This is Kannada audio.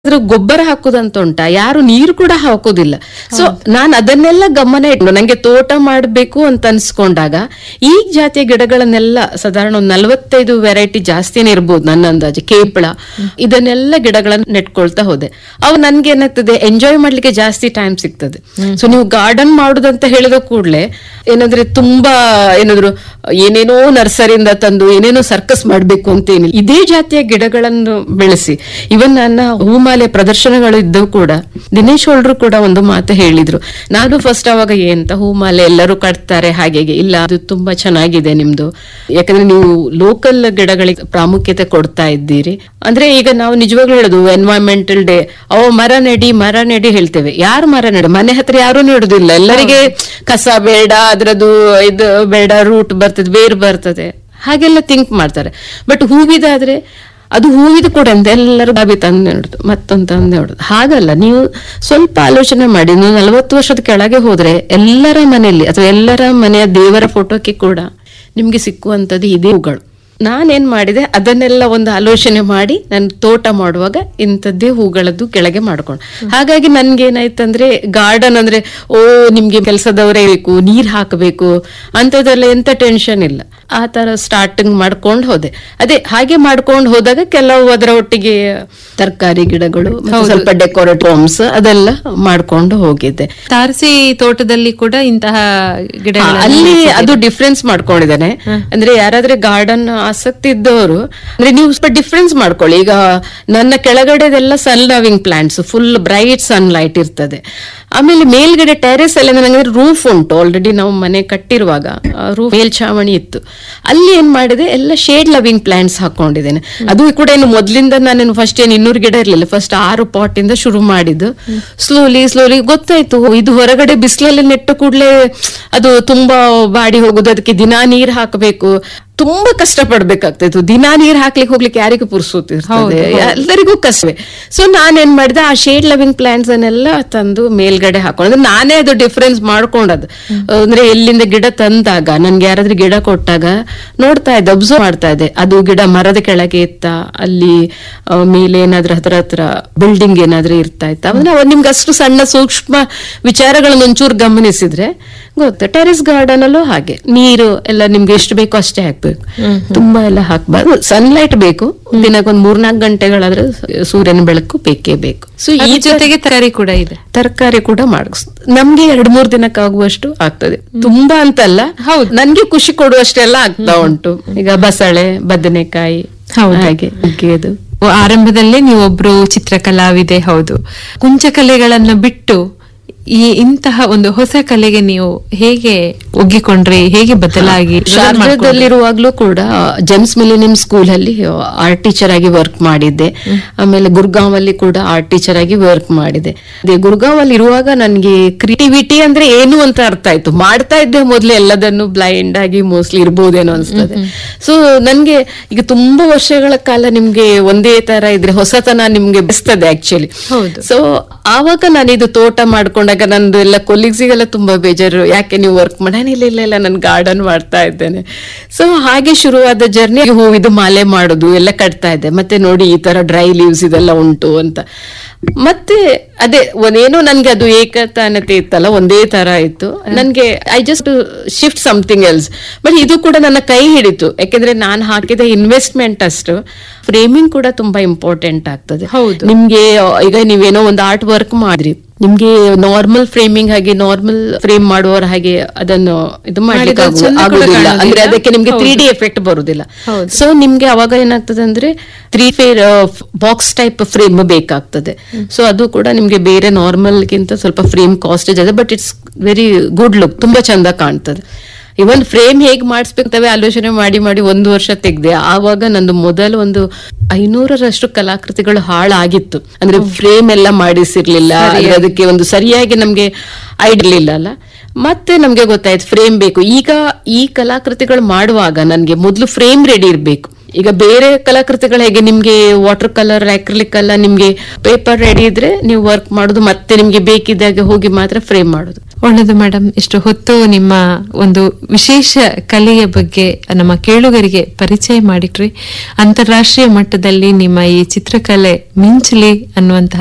ಅದ್ರ ಗೊಬ್ಬರ ಹಾಕುದಂತ ಉಂಟಾ ಯಾರು ನೀರು ಕೂಡ ಹಾಕೋದಿಲ್ಲ ಸೊ ನಾನು ಅದನ್ನೆಲ್ಲ ಗಮನ ಇಟ್ಟು ನಂಗೆ ತೋಟ ಮಾಡಬೇಕು ಅಂತ ಅನ್ಸ್ಕೊಂಡಾಗ ಈ ಜಾತಿಯ ಗಿಡಗಳನ್ನೆಲ್ಲ ಸಾಧಾರಣ ಒಂದು ನಲವತ್ತೈದು ವೆರೈಟಿ ಜಾಸ್ತಿನೇ ಇರ್ಬೋದು ನನ್ನ ಅಂದಾಜು ಕೇಪಳ ಇದನ್ನೆಲ್ಲ ಗಿಡಗಳನ್ನ ನೆಟ್ಕೊಳ್ತಾ ಹೋದೆ ಅವು ನನ್ಗೆ ಏನಾಗ್ತದೆ ಎಂಜಾಯ್ ಮಾಡ್ಲಿಕ್ಕೆ ಜಾಸ್ತಿ ಟೈಮ್ ಸಿಗ್ತದೆ ಸೊ ನೀವು ಗಾರ್ಡನ್ ಮಾಡುದಂತ ಹೇಳಿದ ಕೂಡಲೇ ಏನಂದ್ರೆ ತುಂಬಾ ಏನಾದ್ರು ಏನೇನೋ ನರ್ಸರಿಯಿಂದ ತಂದು ಏನೇನೋ ಸರ್ಕಸ್ ಮಾಡ್ಬೇಕು ಅಂತ ಏನಿಲ್ಲ ಇದೇ ಜಾತಿಯ ಗಿಡಗಳನ್ನು ಬೆಳೆಸಿ ಇವನ್ ನನ್ನ ಹೂಮಾಲೆ ಪ್ರದರ್ಶನಗಳು ಇದ್ದವು ಕೂಡ ದಿನೇಶ್ ಹೊಳ್ರು ಕೂಡ ಒಂದು ಮಾತು ಹೇಳಿದ್ರು ನಾನು ಫಸ್ಟ್ ಅವಾಗ ಎಂತ ಹೂಮಾಲೆ ಎಲ್ಲರೂ ಕಟ್ತಾರೆ ಹಾಗೆ ಹೀಗೆ. ಇಲ್ಲ ಅದು ತುಂಬಾ ಚೆನ್ನಾಗಿದೆ ನಿಮ್ದು ಯಾಕಂದ್ರೆ ನೀವು ಲೋಕಲ್ ಗಿಡಗಳಿಗೆ ಪ್ರಾಮುಖ್ಯತೆ ಕೊಡ್ತಾ ಇದ್ದೀರಿ ಅಂದ್ರೆ ಈಗ ನಾವು ನಿಜವಾಗ್ಲೂ ಹೇಳುದು ಎನ್ವೈರನ್ಮೆಂಟಲ್ ಡೇ ಅವ ಮರ ನೆಡಿ ಮರ ನೆಡಿ ಹೇಳ್ತೇವೆ ಯಾರು ಮರ ನೆಡ ಮನೆ ಹತ್ರ ಯಾರು ನೆಡುದಿಲ್ಲ ಎಲ್ಲರಿಗೆ ಕಸ ಬೇಡ ಅದ್ರದ್ದು ಇದು ಬೇಡ ರೂಟ್ ಬರ್ತದೆ ಬೇರು ಬರ್ತದೆ ಹಾಗೆಲ್ಲ ಥಿಂಕ್ ಮಾಡ್ತಾರೆ ಬಟ್ ಹೂವಿದಾದ್ರೆ ಅದು ಹೂವಿದು ಕೂಡ ಅಂತ ಎಲ್ಲರೂ ಬಾಬಿ ತಂದು ನೆಡುದು ಮತ್ತೊಂದು ತಂದು ನೆಡುದು ಹಾಗಲ್ಲ ನೀವು ಸ್ವಲ್ಪ ಆಲೋಚನೆ ಮಾಡಿ ನೀವು ನಲವತ್ತು ವರ್ಷದ ಕೆಳಗೆ ಹೋದ್ರೆ ಎಲ್ಲರ ಮನೆಯಲ್ಲಿ ಅಥವಾ ಎಲ್ಲರ ಮನೆಯ ದೇವರ ಫೋಟೋಕ್ಕೆ ಕೂಡ ನಿಮ್ಗೆ ಸಿಕ್ಕುವಂಥದ್ದು ಇದೇ ಹೂಗಳು ನಾನೇನ್ ಮಾಡಿದೆ ಅದನ್ನೆಲ್ಲ ಒಂದು ಆಲೋಚನೆ ಮಾಡಿ ನಾನು ತೋಟ ಮಾಡುವಾಗ ಇಂಥದ್ದೇ ಹೂಗಳದ್ದು ಕೆಳಗೆ ಮಾಡ್ಕೊಂಡು ಹಾಗಾಗಿ ನನ್ಗೇನಾಯ್ತಂದ್ರೆ ಗಾರ್ಡನ್ ಅಂದ್ರೆ ಓ ನಿಮ್ಗೆ ಕೆಲಸದವರೇ ಬೇಕು ನೀರ್ ಹಾಕಬೇಕು ಅಂತದೆಲ್ಲ ಎಂತ ಟೆನ್ಷನ್ ಇಲ್ಲ ಆ ತರ ಸ್ಟಾರ್ಟಿಂಗ್ ಮಾಡ್ಕೊಂಡು ಹೋದೆ ಅದೇ ಹಾಗೆ ಮಾಡ್ಕೊಂಡು ಹೋದಾಗ ಕೆಲವು ಅದರ ಒಟ್ಟಿಗೆ ತರಕಾರಿ ಗಿಡಗಳು ಮತ್ತೆ ಸ್ವಲ್ಪ ಡೆಕೋರೇಟ್ ಹೋಮ್ಸ್ ಅದೆಲ್ಲ ಮಾಡ್ಕೊಂಡು ಹೋಗಿದ್ದೆ ತಾರಸಿ ತೋಟದಲ್ಲಿ ಕೂಡ ಇಂತಹ ಗಿಡಗಳ ಹಾ, ಅಲ್ಲಿ ಅದು ಡಿಫ್ರೆನ್ಸ್ ಮಾಡ್ಕೊಂಡಿದ್ದಾನೆ ಅಂದ್ರೆ ಯಾರಾದ್ರೆ ಗಾರ್ಡನ್ ಆಸಕ್ತಿ ಇದ್ದವರು ಅಂದ್ರೆ ನೀವು ಸ್ವಲ್ಪ ಡಿಫ್ರೆನ್ಸ್ ಮಾಡ್ಕೊಳ್ಳಿ ಈಗ ನನ್ನ ಕೆಳಗಡೆದೆಲ್ಲ sun loving plants full bright sunlight ಇರ್ತದೆ ಆಮೇಲೆ ಮೇಲ್ಗಡೆ ಟೆರೆಸ್ ಎಲ್ಲ ನನಗೆ ರೂಫ್ ಉಂಟು ಆಲ್ರೆಡಿ ನಾವು ಮನೆ ಕಟ್ಟಿರುವಾಗ ರೂಫ್ ಮೇಲ್ಛಾವಣಿ ಇತ್ತು ಅಲ್ಲಿ ಏನ್ ಮಾಡಿದೆ ಎಲ್ಲ ಶೇಡ್ ಲವಿಂಗ್ ಪ್ಲಾಂಟ್ಸ್ ಹಾಕೊಂಡಿದ್ದೇನೆ ಅದು ಕೂಡ ಏನು ಮೊದ್ಲಿಂದ ನಾನು ಫಸ್ಟ್ ಏನು ಇನ್ನೂರು ಗಿಡ ಇರ್ಲಿಲ್ಲ ಫಸ್ಟ್ ಆರು ಪಾಟ್ ಇಂದ ಶುರು ಮಾಡಿದ್ದು ಸ್ಲೋಲಿ ಸ್ಲೋಲಿ ಗೊತ್ತಾಯ್ತು ಇದು ಹೊರಗಡೆ ಬಿಸಿಲಲ್ಲಿ ನೆಟ್ಟು ಕೂಡಲೇ ಅದು ತುಂಬಾ ಬಾಡಿ ಹೋಗುದು ಅದಕ್ಕೆ ದಿನಾ ನೀರ್ ಹಾಕಬೇಕು ತುಂಬಾ ಕಷ್ಟ ಪಡ್ಬೇಕಾಗ್ತಾಯಿತ್ತು ದಿನಾ ನೀರ್ ಹಾಕ್ಲಿಕ್ಕೆ ಹೋಗ್ಲಿಕ್ಕೆ ಯಾರಿಗೂ ಪುರ್ಸೋತಿರ್ತದೆ ಎಲ್ಲರಿಗೂ ಕಷ್ಟವೇ ಸೊ ನಾನೇನ್ ಮಾಡಿದೆ ಆ ಶೇಡ್ ಲವಿಂಗ್ ಪ್ಲಾಂಟ್ಸ್ ಅನ್ನೆಲ್ಲ ತಂದು ಮೇಲ್ಗಡೆ ಹಾಕೊಂಡು ಅಂದ್ರೆ ನಾನೇ ಅದು ಡಿಫ್ರೆನ್ಸ್ ಮಾಡ್ಕೊಂಡದ್ದು ಅಂದ್ರೆ ಎಲ್ಲಿಂದ ಗಿಡ ತಂದಾಗ ನನ್ಗೆ ಯಾರಾದ್ರೂ ಗಿಡ ಕೊಟ್ಟಾಗ ನೋಡ್ತಾ ಇದ್ದೆ ಅಬ್ಸರ್ವ್ ಮಾಡ್ತಾ ಇದ್ದೆ ಅದು ಗಿಡ ಮರದ ಕೆಳಗೆ ಇತ್ತ ಅಲ್ಲಿ ಆ, ಮೇಲೆ ಏನಾದ್ರೂ ಹತ್ರ ಹತ್ರ ಬಿಲ್ಡಿಂಗ್ ಏನಾದ್ರೂ ಇರ್ತಾ ಇತ್ತ ಅಂದ್ರೆ ಅವಾಗ ನಿಮ್ಗೆ ಅಷ್ಟು ಸಣ್ಣ ಸೂಕ್ಷ್ಮ ವಿಚಾರಗಳನ್ನ ಒಂಚೂರು ಗಮನಿಸಿದ್ರೆ ಗೊತ್ತು ಟೆರೆಸ್ ಗಾರ್ಡನ್ ಅಲ್ಲೂ ಹಾಗೆ ನೀರು ಎಲ್ಲ ನಿಮ್ಗೆ ಎಷ್ಟು ಬೇಕೋ ಅಷ್ಟೇ ಹಾಕ್ಬೇಕು ತುಂಬಾ ಎಲ್ಲ ಹಾಕ್ಬಾರ್ದು ಸನ್ಲೈಟ್ ಬೇಕು ದಿನಕ್ಕೊಂದ್ ಮೂರ್ನಾಲ್ಕು ಗಂಟೆಗಳಾದ್ರೆ ಸೂರ್ಯನ ಬೆಳಕು ಬೇಕೇ ಬೇಕು ಸೊ ಈ ಈ ಜೊತೆಗೆ ತರಕಾರಿ ಕೂಡ ಇದೆ ತರಕಾರಿ ಕೂಡ ಮಾಡಿಸ್ ನಮ್ಗೆ ಎರಡ್ ಮೂರ್ ದಿನಕ್ಕಾಗುವಷ್ಟು ಆಗ್ತದೆ ತುಂಬಾ ಅಂತಲ್ಲ ಹೌದು. ನನ್ಗೆ ಖುಷಿ ಕೊಡುವಷ್ಟೆಲ್ಲ ಆಗ್ತಾ ಉಂಟು ಈಗ ಬಸಳೆ ಬದನೆಕಾಯಿ ಹೌದು. ಹಾಗೆ ನುಗ್ಗೆದು ಆರಂಭದಲ್ಲೇ ನೀವೊಬ್ರು ಚಿತ್ರಕಲಾವಿದೆ ಹೌದು ಕುಂಚಕಲೆಗಳನ್ನ ಬಿಟ್ಟು ಈ ಇಂತಹ ಒಂದು ಹೊಸ ಕಲೆಗೆ ನೀವು ಹೇಗೆ ಒಗ್ಗಿಕೊಂಡ್ರಿ ಹೇಗೆ ಬದಲಾಗಿ ಶಾರ್ಜಾದಲ್ಲಿರುವಾಗ್ಲೂ ಕೂಡ ಜೆಮ್ಸ್ ಮಿಲಿನಿಯಂ ಸ್ಕೂಲ್ ಅಲ್ಲಿ ಆರ್ಟ್ ಟೀಚರ್ ಆಗಿ ವರ್ಕ್ ಮಾಡಿದ್ದೆ ಆಮೇಲೆ ಗುರ್ಗಾಂವ್ ಅಲ್ಲಿ ಕೂಡ ಆರ್ಟ್ ಟೀಚರ್ ಆಗಿ ವರ್ಕ್ ಮಾಡಿದೆ ಅದೇ ಗುರ್ಗಾಂವ್ ಅಲ್ಲಿ ಇರುವಾಗ ನನ್ಗೆ ಕ್ರಿಯೇಟಿವಿಟಿ ಅಂದ್ರೆ ಏನು ಅಂತ ಅರ್ಥ ಆಯ್ತು ಮಾಡ್ತಾ ಇದ್ದೆ ಮೊದ್ಲು ಎಲ್ಲದನ್ನು ಬ್ಲೈಂಡ್ ಆಗಿ ಮೋಸ್ಟ್ಲಿ ಇರ್ಬೋದೇನೋ ಅನ್ಸ್ತದೆ ಸೊ ನನ್ಗೆ ಈಗ ತುಂಬಾ ವರ್ಷಗಳ ಕಾಲ ನಿಮ್ಗೆ ಒಂದೇ ತರ ಇದ್ರೆ ಹೊಸತನ ನಿಮ್ಗೆ ಬೆಸ್ತದೆ ಆಕ್ಚುಲಿ ಹೌದು. ಸೊ ಆವಾಗ ನಾನು ಇದು ತೋಟ ಮಾಡ್ಕೊಂಡಾಗ ನಂದು ಎಲ್ಲ ಕೊಲೀಗ್ಸಿಗೆಲ್ಲ ತುಂಬಾ ಬೇಜಾರು ಯಾಕೆ ನೀವು ವರ್ಕ್ ಮಾಡ ಇಲ್ಲ ಇಲ್ಲ ಇಲ್ಲ ನಾನು ಗಾರ್ಡನ್ ಮಾಡ್ತಾ ಇದ್ದೇನೆ ಸೊ ಹಾಗೆ ಶುರುವಾದ ಜರ್ನಿ ಹೂವಿದು ಮಾಲೆ ಮಾಡೋದು ಎಲ್ಲ ಕಟ್ತಾ ಇದ್ದೆ ಮತ್ತೆ ನೋಡಿ ಈ ತರ ಡ್ರೈ ಲೀವ್ಸ್ ಇದೆಲ್ಲ ಉಂಟು ಅಂತ ಮತ್ತೆ ಅದೇ ಒಂದೇನೋ ನನ್ಗೆ ಅದು ಏಕತಾನತೆ ಇತ್ತಲ್ಲ ಒಂದೇ ತರ ಇತ್ತು ನನ್ಗೆ I just shift something else but ಇದು ಕೂಡ ನನ್ನ ಕೈ ಹಿಡಿತು ಯಾಕೆಂದ್ರೆ ನಾನು ಹಾಕಿದ ಇನ್ವೆಸ್ಟ್ಮೆಂಟ್ ಅಷ್ಟು ಫ್ರೇಮಿಂಗ್ ಕೂಡ ತುಂಬಾ ಇಂಪಾರ್ಟೆಂಟ್ ಆಗ್ತದೆ ಹೌದು. ನಿಮ್ಗೆ ಈಗ ನೀವೇನೋ ಒಂದು ಆರ್ಟ್ ವರ್ಕ್ ಮಾಡ್ರಿ ನಿಮ್ಗೆ ನಾರ್ಮಲ್ ಫ್ರೇಮಿಂಗ್ ಹಾಗೆ ನಾರ್ಮಲ್ ಫ್ರೇಮ್ ಮಾಡುವವರ ಹಾಗೆ ಅದನ್ನು ಇದು ಮಾಡ್ಲಿಕ್ಕೆ ಮಾಡಿದ್ರೆ ಆಗು- ಚಂದ ಕೂಡ ಆಗುದಿಲ್ಲ ಕಾಣುದಿಲ್ಲ. ಅಂದ್ರೆ ಅದಕ್ಕೆ ನಿಮ್ಗೆ ತ್ರೀ ಡಿ ಎಫೆಕ್ಟ್ ಬರುದಿಲ್ಲ ಹೌದು. ಸೊ ನಿಮ್ಗೆ ಅವಾಗ ಏನಾಗ್ತದೆ ಅಂದ್ರೆ three fair box type frame ಬೇಕಾಗ್ತದೆ ಸೊ ಅದು ಕೂಡ ನಿಮ್ಗೆ ಬೇರೆ ನಾರ್ಮಲ್ ಗಿಂತ ಸ್ವಲ್ಪ ಫ್ರೇಮ್ ಕಾಸ್ಟ್ ಇದೆ but it's very good look ತುಂಬಾ ಚಂದ ಕಾಣ್ತದೆ ಇವನ್ ಫ್ರೇಮ್ ಹೇಗ್ ಮಾಡಿಸ್ಬೇಕಂತವೇ ಆಲೋಚನೆ ಮಾಡಿ ಮಾಡಿ ಒಂದು ವರ್ಷ ತೆಗ್ದೆ ಆವಾಗ ನಂದು ಮೊದಲು ಒಂದು ಐನೂರರಷ್ಟು ಕಲಾಕೃತಿಗಳು ಹಾಳಾಗಿತ್ತು ಅಂದ್ರೆ ಫ್ರೇಮ್ ಎಲ್ಲ ಮಾಡಿಸಿರ್ಲಿಲ್ಲ ಅಂದ್ರೆ ಅದಕ್ಕೆ ಒಂದು ಸರಿಯಾಗಿ ನಮ್ಗೆ ಐಡಿರ್ಲಿಲ್ಲ ಅಲ್ಲ ಮತ್ತೆ ನಮ್ಗೆ ಗೊತ್ತಾಯ್ತು ಫ್ರೇಮ್ ಬೇಕು ಈಗ ಈ ಕಲಾಕೃತಿಗಳು ಮಾಡುವಾಗ ನನ್ಗೆ ಮೊದಲು ಫ್ರೇಮ್ ರೆಡಿ ಇರ್ಬೇಕು ಈಗ ಬೇರೆ ಕಲಾಕೃತಿಗಳು ಹೇಗೆ ನಿಮ್ಗೆ ವಾಟರ್ ಕಲರ್ ಅಕ್ರಿಲಿಕ್ ಎಲ್ಲ ನಿಮ್ಗೆ ಪೇಪರ್ ರೆಡಿ ಇದ್ರೆ ನೀವು ವರ್ಕ್ ಮಾಡೋದು ಮತ್ತೆ ನಿಮ್ಗೆ ಬೇಕಿದ್ದಾಗೆ ಹೋಗಿ ಮಾತ್ರ ಫ್ರೇಮ್ ಮಾಡೋದು ಒಳ್ಳೆಯದು ಮೇಡಮ್ ಇಷ್ಟು ಹೊತ್ತು ನಿಮ್ಮ ಒಂದು ವಿಶೇಷ ಕಲೆಯ ಬಗ್ಗೆ ನಮ್ಮ ಕೇಳುಗರಿಗೆ ಪರಿಚಯ ಮಾಡಿಟ್ರಿ ಅಂತಾರಾಷ್ಟ್ರೀಯ ಮಟ್ಟದಲ್ಲಿ ನಿಮ್ಮ ಈ ಚಿತ್ರಕಲೆ ಮಿಂಚಲಿ ಅನ್ನುವಂತಹ